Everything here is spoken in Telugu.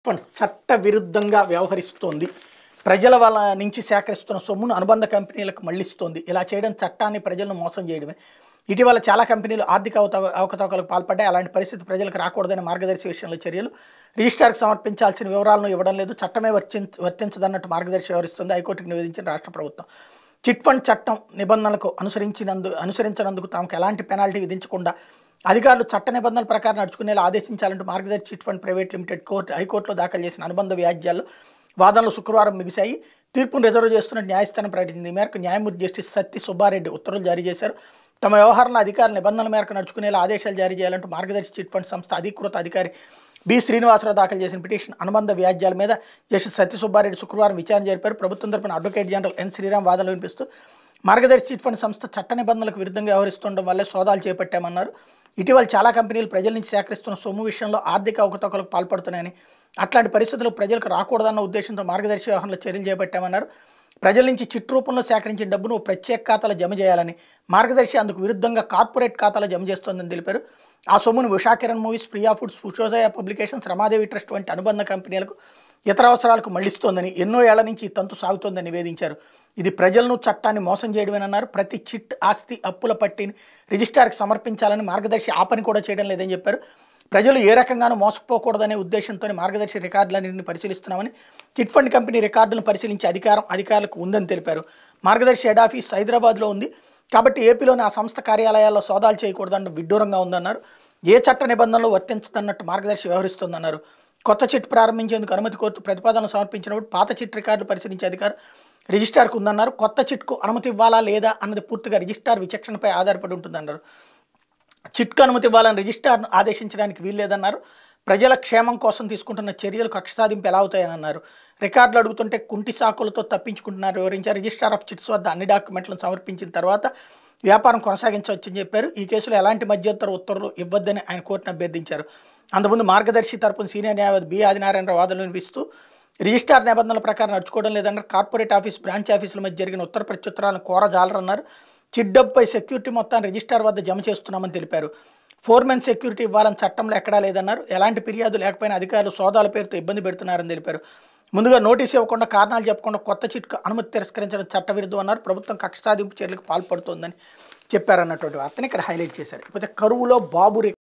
ఫండ్స్ చట్ట విరుద్ధంగా వ్యవహరిస్తోంది ప్రజల వాళ్ళ నుంచి సేకరిస్తున్న సొమ్మును అనుబంధ కంపెనీలకు మళ్లిస్తోంది ఇలా చేయడం చట్టాన్ని ప్రజలను మోసం చేయడమే ఇటీవల చాలా కంపెనీలు ఆర్థిక అవత అవకతవకలకు పాల్పడ్డాయి అలాంటి పరిస్థితి ప్రజలకు రాకూడదని మార్గదర్శి విషయంలో చర్యలు రిజిస్ట్రార్కి సమర్పించాల్సిన వివరాలను ఇవ్వడం లేదు చట్టమే వర్తించ వర్తించదన్నట్టు మార్గదర్శి వ్యవహరిస్తుంది హైకోర్టుకు నివేదించిన రాష్ట్ర ప్రభుత్వం చిట్ ఫండ్ చట్టం నిబంధనలకు అనుసరించినందు అనుసరించినందుకు తమకు ఎలాంటి పెనాల్టీ విధించకుండా అధికారులు చట్ట నిబంధనల ప్రకారం నడుచుకునేలా ఆదేశించాలంటూ Margadarsi chit fund private limited court హైకోర్టులో దాఖలు చేసిన అనుబంధ వ్యాజ్యాల్లో వాదనలు శుక్రవారం ముగిశాయి తీర్పును రిజర్వ్ చేస్తున్న న్యాయస్థానం ప్రకటించింది ఈ మేరకు న్యాయమూర్తి జస్టిస్ సత్తి సుబ్బారెడ్డి ఉత్తర్వులు జారీ చేశారు తమ వ్యవహారంలో అధికారుల నిబంధనల మేరకు నడుచుకునేలా ఆదేశాలు జారీ చేయాలంటూ మార్గదర్శి చిట్ ఫండ్ సంస్థ అధికృత అధికారి బి శ్రీనివాసరావు దాఖలు చేసిన పిటిషన్ అనుబంధ వ్యాజ్యాల మీద జస్టిస్ సత్య సుబ్బారెడ్డి శుక్రవారం విచారణ జరిపారు ప్రభుత్వం తరపున అడ్వకేట్ జనరల్ ఎన్ శ్రీరామ్ వాదనలు వినిపిస్తూ మార్గదర్శి చిట్ ఫండ్ సంస్థ చట్ట నిబంధనలకు విరుద్ధంగా వ్యవహరిస్తుండడం వల్లే సోదాలు చేపట్టామన్నారు ఇటీవల చాలా కంపెనీలు ప్రజల నుంచి సేకరిస్తున్న సొమ్ము విషయంలో ఆర్థిక అవకతవకలకు పాల్పడుతున్నాయని అట్లాంటి పరిస్థితులు ప్రజలకు రాకూడదన్న ఉద్దేశంతో మార్గదర్శి వ్యవహారంలో చర్యలు చేపట్టామన్నారు ప్రజల నుంచి చిట్ రూపంలో సేకరించిన డబ్బును ఓ ప్రత్యేక ఖాతాలో జమ చేయాలని మార్గదర్శి అందుకు విరుద్ధంగా కార్పొరేట్ ఖాతాలో జమ చేస్తోందని తెలిపారు ఆ సొమ్మును Ushakiran movies Priya foods Ushodaya publications Ramadevi trust వంటి అనుబంధ కంపెనీలకు ఇతర అవసరాలకు మళ్లిస్తోందని ఎన్నో ఏళ్ల నుంచి ఈ తంతు సాగుతోందని నివేదించారు ఇది ప్రజలను చట్టాన్ని మోసం చేయడమేనన్నారు ప్రతి చిట్ ఆస్తి అప్పుల పట్టిని రిజిస్ట్రార్కి సమర్పించాలని మార్గదర్శి ఆ పని కూడా చేయడం లేదని చెప్పారు ప్రజలు ఏ రకంగానూ మోసపోకూడదనే ఉద్దేశంతో మార్గదర్శి రికార్డులన్నింటిని పరిశీలిస్తున్నామని చిట్ ఫండ్ కంపెనీ రికార్డులను పరిశీలించే అధికారం అధికారులకు ఉందని తెలిపారు మార్గదర్శి హెడ్ ఆఫీస్ హైదరాబాద్లో ఉంది కాబట్టి ఏపీలోని ఆ సంస్థ కార్యాలయాల్లో సోదాలు చేయకూడదన్న విడ్డూరంగా ఉందన్నారు ఏ చట్ట నిబంధనలు వర్తించదన్నట్టు మార్గదర్శి వ్యవహరిస్తోందన్నారు కొత్త చిట్ ప్రారంభించేందుకు అనుమతి కోరుతూ ప్రతిపాదనలు సమర్పించినప్పుడు పాత చిట్ రికార్డులు పరిశీలించే అధికారం రిజిస్ట్రార్కు ఉందన్నారు కొత్త చిట్కు అనుమతి ఇవ్వాలా లేదా అన్నది పూర్తిగా రిజిస్ట్రార్ విచక్షణపై ఆధారపడి ఉంటుందన్నారు చిట్కు అనుమతి ఇవ్వాలని రిజిస్ట్రార్ను ఆదేశించడానికి వీల్లేదన్నారు ప్రజల క్షేమం కోసం తీసుకుంటున్న చర్యలు కక్ష సాధింపు ఎలా అవుతాయని అన్నారు రికార్డులు అడుగుతుంటే కుంటి సాకులతో తప్పించుకుంటున్నారు వివరించారు రిజిస్ట్రార్ ఆఫ్ చిట్స్ వద్ద అన్ని డాక్యుమెంట్లను సమర్పించిన తర్వాత వ్యాపారం కొనసాగించవచ్చని చెప్పారు ఈ కేసులో ఎలాంటి మధ్యంతర ఉత్తర్వులు ఇవ్వద్దని ఆయన కోర్టును అభ్యర్థించారు అంతకుముందు మార్గదర్శి తరపున సీనియర్ న్యాయవాది బి ఆదినారాయణరావు వాదనలు వినిపిస్తూ రిజిస్టార్ నిబంధనల ప్రకారం నడుచుకోవడం లేదన్నారు కార్పొరేట్ ఆఫీస్ బ్రాంచ్ ఆఫీసుల మధ్య జరిగిన ఉత్తర ప్రత్యుత్తరాలను కోరజాలరన్నారు చిడ్డబ్పై సెక్యూరిటీ మొత్తాన్ని రిజిస్టార్ వద్ద జమ చేస్తున్నామని తెలిపారు ఫోర్మెన్ సెక్యూరిటీ ఇవ్వాలని చట్టంలో ఎక్కడా లేదన్నారు ఎలాంటి ఫిర్యాదు లేకపోయినా అధికారులు సోదాల పేరుతో ఇబ్బంది పెడుతున్నారని తెలిపారు ముందుగా నోటీస్ ఇవ్వకుండా కారణాలు చెప్పకుండా కొత్త చిట్కు అనుమతి తిరస్కరించడం చట్టవిరుద్ధం అన్నారు ప్రభుత్వం కక్ష సాధింపు చర్యలకు పాల్పడుతోందని చెప్పారన్నటువంటి వార్తని ఇక్కడ హైలైట్ చేశారు ఇకపోతే కరువులో బాబు